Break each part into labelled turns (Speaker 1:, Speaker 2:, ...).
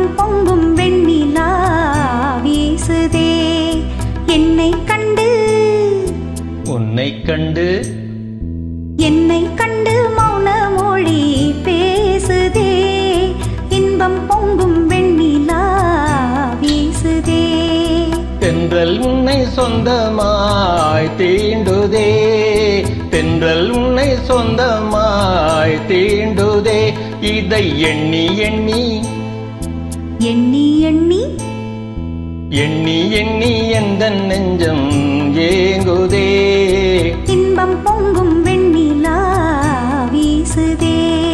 Speaker 1: இன்பம் பொங்கும் வெண்ணிலா வீசுதே என்னை கண்டு
Speaker 2: உன்னை கண்டு
Speaker 1: என்னை கண்டு மௌன மொழி பேசுதே இன்பம் பொங்கும் வெண்ணிலா வீசுதே
Speaker 2: தென்றல் உன்னை சொந்தமாய் தீண்டுதே தென்றல் உன்னை சொந்தமாய் தீண்டுதே இதை எண்ணி எண்ணி
Speaker 1: எண்ணி எண்ணி
Speaker 2: எண்ணி எண்ணி எந்த நெஞ்சம் ஏங்குதே
Speaker 1: இன்பம் பொங்கும் வெண்ணிலா வீசுதே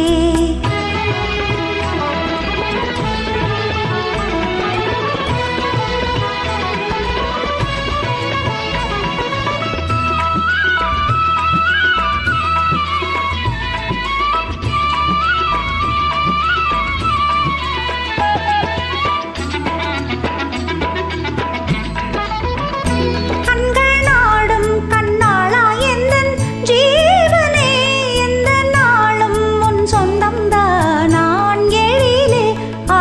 Speaker 1: கண்கள் நாடும் கண்ணாளா எந்தன் ஜீவனே எந்த நாளும் உன் சொந்தம் தான் நான் எழிலே ஆ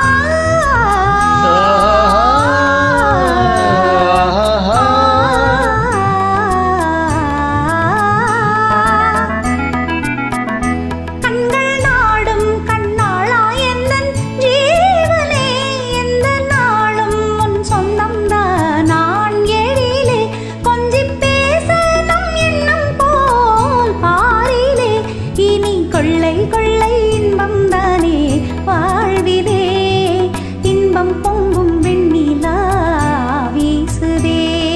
Speaker 1: கண்கள் நாடும் கண்ணாளா எந்தன் ஜீவனே எந்த நாளும் உன் சொந்தம் தான் நான் எழிலே கொஞ்சி பேச நம் எண்ணம் போல் பாரிலே இனி கொள்ளை கொள்ளை இன்பம் தானே வாழ்விலே இன்பம் பொங்கும் வெண்ணிலா வீசுதே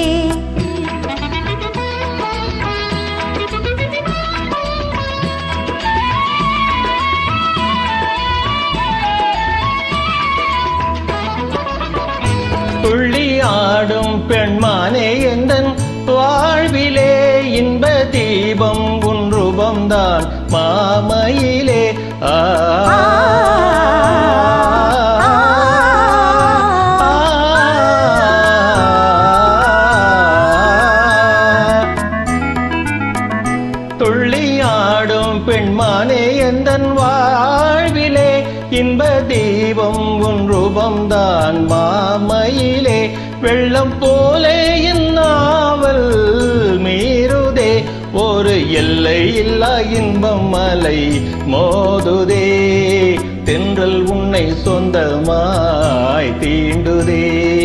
Speaker 2: துள்ளி ஆடும் பெண்மானே எந்தன் வாழ்விலே இன்ப தீபம் உன் ரூபம்தான் மாமையிலே ஆ துள்ளி ஆடும் பெண்மானே எந்தன் வாழ்விலே இன்ப தீபம் உன் ரூபம்தான் மாமையிலே வெள்ளம் போலே என் நாவல் மீறுதே ஒரு எல்லை இல்லா இன்பம் மலை மோதுதே தென்றல் உன்னை சொந்தமாய் தீண்டுதே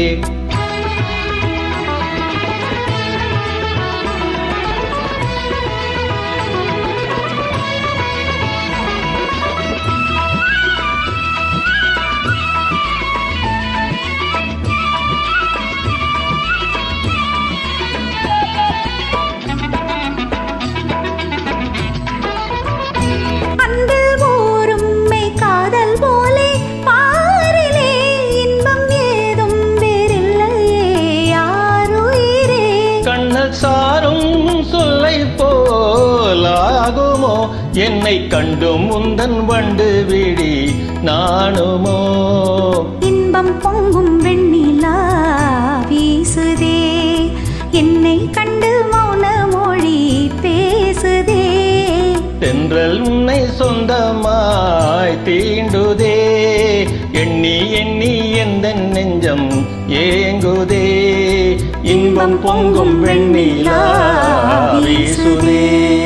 Speaker 1: அன்பில் ஊறும் மெய் காதல் போலே பாரிலே இன்பம் ஏதும் வேறில்லையே யாருயிரே
Speaker 2: கண்ணல் சாரும் சொல்லை போலாகுமோ என்னை கண்டும் முந்தன் வண்டு விழி நானுமோ
Speaker 1: இன்பம் பொங்கும் வெண்ணிலா வீசுதே என்னை கண்டு மௌன மொழி பேசுதே
Speaker 2: தென்றல் உன்னை சொந்தமாய் தீண்டுதே எண்ணி எண்ணி எந்த நெஞ்சம் ஏங்குதே இன்பம் பொங்கும் வெண்ணிலா வீசுதே